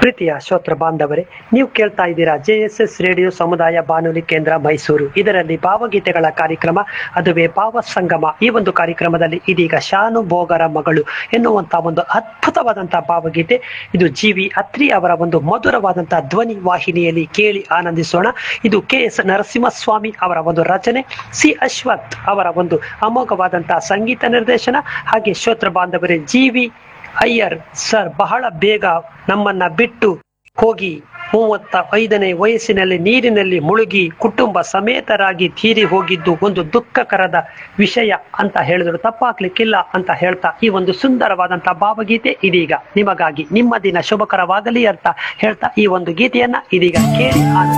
ಪ್ರೀತಿಯ ಶ್ರೋತೃ ಬಾಂಧವರೇ ನೀವು ಕೇಳ್ತಾ ಇದ್ದೀರಾ ಜೆ ಎಸ್ ಎಸ್ ರೇಡಿಯೋ ಸಮುದಾಯ ಬಾನುಲಿ ಕೇಂದ್ರ ಮೈಸೂರು ಇದರಲ್ಲಿ ಭಾವಗೀತೆಗಳ ಕಾರ್ಯಕ್ರಮ ಅದುವೇ ಭಾವ ಸಂಗಮ ಈ ಒಂದು ಕಾರ್ಯಕ್ರಮದಲ್ಲಿ ಇದೀಗ ಶಾನು ಭೋಗರ ಮಗಳು ಎನ್ನುವಂತ ಒಂದು ಅದ್ಭುತವಾದಂತಹ ಭಾವಗೀತೆ ಇದು ಜಿ ವಿ ಅತ್ರಿ ಅವರ ಒಂದು ಮಧುರವಾದಂತಹ ಧ್ವನಿ ವಾಹಿನಿಯಲ್ಲಿ ಕೇಳಿ ಆನಂದಿಸೋಣ ಇದು ಕೆ ಎಸ್ ನರಸಿಂಹಸ್ವಾಮಿ ಅವರ ಒಂದು ರಚನೆ ಸಿ ಅಶ್ವಥ್ ಅವರ ಒಂದು ಅಮೋಘವಾದಂತಹ ಸಂಗೀತ ನಿರ್ದೇಶನ ಹಾಗೆ ಶ್ರೋತೃ ಬಾಂಧವರೇ ಜಿ ವಿ ಅಯ್ಯರ್ ಸರ್ ಬಹಳ ಬೇಗ ನಮ್ಮನ್ನ ಬಿಟ್ಟು ಹೋಗಿ ಮೂವತ್ತ ಐದನೇ ವಯಸ್ಸಿನಲ್ಲಿ ನೀರಿನಲ್ಲಿ ಮುಳುಗಿ ಕುಟುಂಬ ಸಮೇತರಾಗಿ ತೀರಿ ಹೋಗಿದ್ದು ಒಂದು ದುಃಖಕರದ ವಿಷಯ ಅಂತ ಹೇಳಿದ್ರು ತಪ್ಪಾಗ್ಲಿಕ್ಕಿಲ್ಲ ಅಂತ ಹೇಳ್ತಾ ಈ ಒಂದು ಸುಂದರವಾದಂತಹ ಭಾವಗೀತೆ ಇದೀಗ ನಿಮಗಾಗಿ ನಿಮ್ಮ ದಿನ ಶುಭಕರವಾಗಲಿ ಅಂತ ಹೇಳ್ತಾ ಈ ಒಂದು ಗೀತೆಯನ್ನ ಇದೀಗ ಕೇಳಿ ಆನಂದ